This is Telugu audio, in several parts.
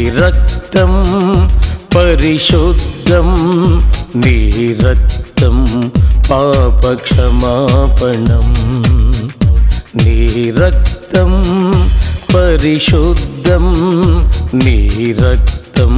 రక్తం పరిశుద్ధం నీ రక్తం పాపక్షమాపణం నీ రక్తం పరిశుద్ధం నీ రక్తం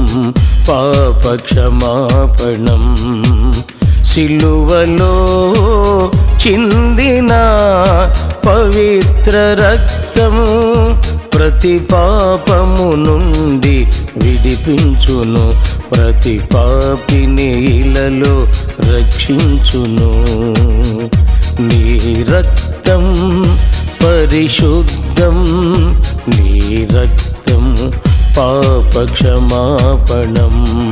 పాపక్షమాపణం సిలువలో చిందిన పవిత్ర రక్తము ప్రతి పాపము నుండి విడిపించును ప్రతి పాపిని ఇలలో రక్షించును నీ రక్తం పరిశుద్ధం నీ రక్తం పాపక్షమాపణం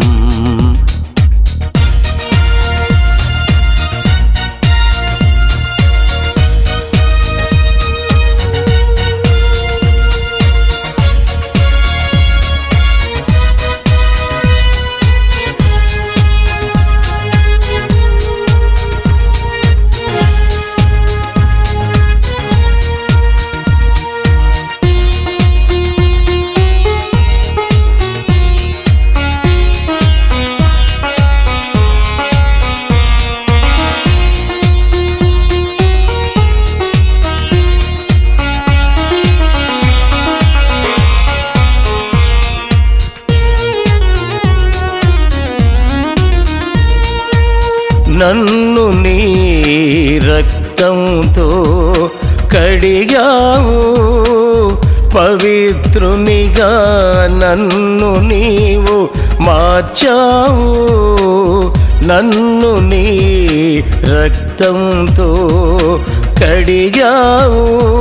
నన్ను నీ రక్తంతో కడిగావు పవిత్రునిగా నన్ను నీవు మార్చావు నన్ను నీ రక్తంతో కడిగావు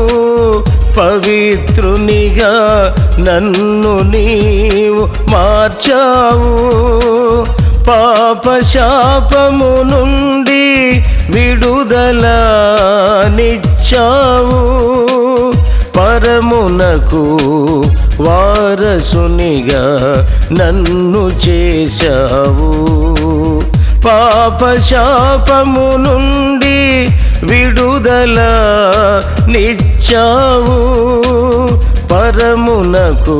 పవిత్రునిగా నన్ను నీవు మార్చావు పాపశాపము నుండి విడుదల నిచ్చావు పరమునకు వారసునిగా నన్ను చేశావు పాపశాపము నుండి విడుదల నిచ్చావు పరమునకు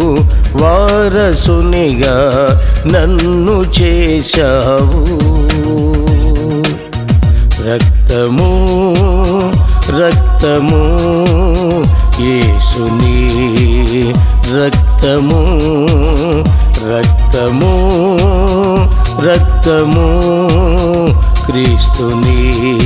వారసునిగా నన్ను చేశావు రక్తము రక్తము యేసుని రక్తము రక్తము రక్తము క్రీస్తుని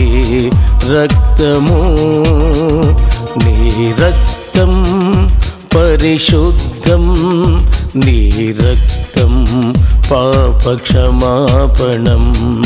రక్తము నీ రక్తం పరిశుద్ధం నీ రక్తం పాపక్షమాపణం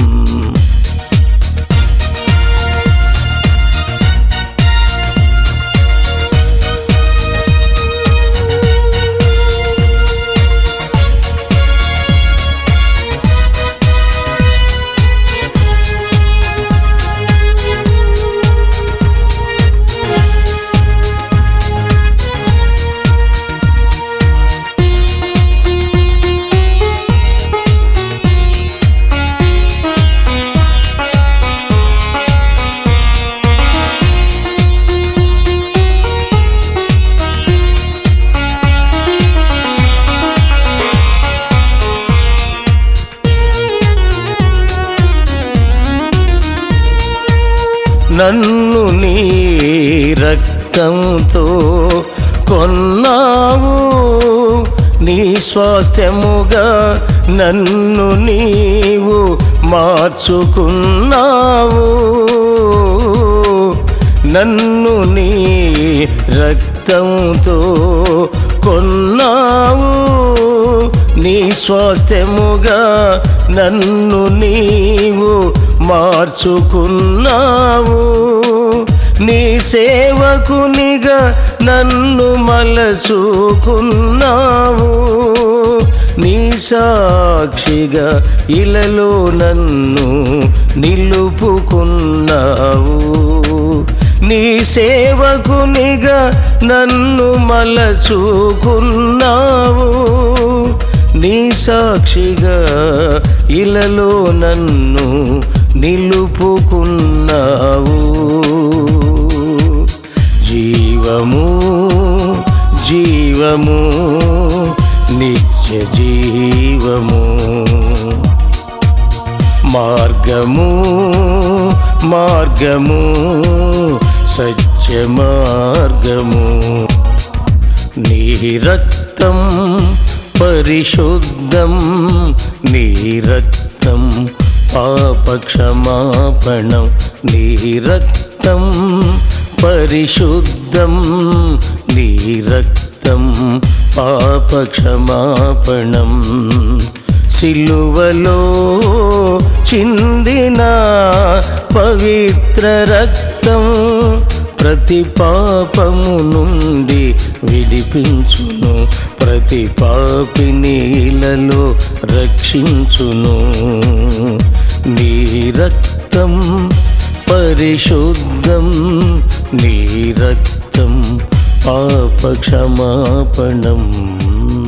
నన్ను నీ రక్తంతో కొన్నావు నీ స్వాస్థ్యముగా నన్ను నీవు మార్చుకున్నావు నన్ను నీ రక్తంతో కొన్నావు నీ స్వాస్థ్యముగా నన్ను నీవు మార్చుకున్నావు నీ సేవకునిగా నన్ను మలచుకున్నావు నీ సాక్షిగా ఇలలో నన్ను నిలుపుకున్నావు నీ సేవకునిగా నన్ను మలచుకున్నావు నీ సాక్షిగా ఇలలో నన్ను నిలుపుకున్నావు జీవము జీవము నిత్య జీవము మార్గము మార్గము సత్య మార్గము నీ రక్తం పరిశుద్ధం నీ రక్తం పాపక్షమాపణం నీ రక్తం పరిశుద్ధం నీ రక్తం పాపక్షమాపణం సిలువలో చిందిన పవిత్ర రక్తం ప్రతి పాపము నుండి విడిపించును ప్రతి పాపిని ఇలలో రక్షించును నీ రక్తం పరిశుద్ధం నీ రక్తం పాపక్షమాపణం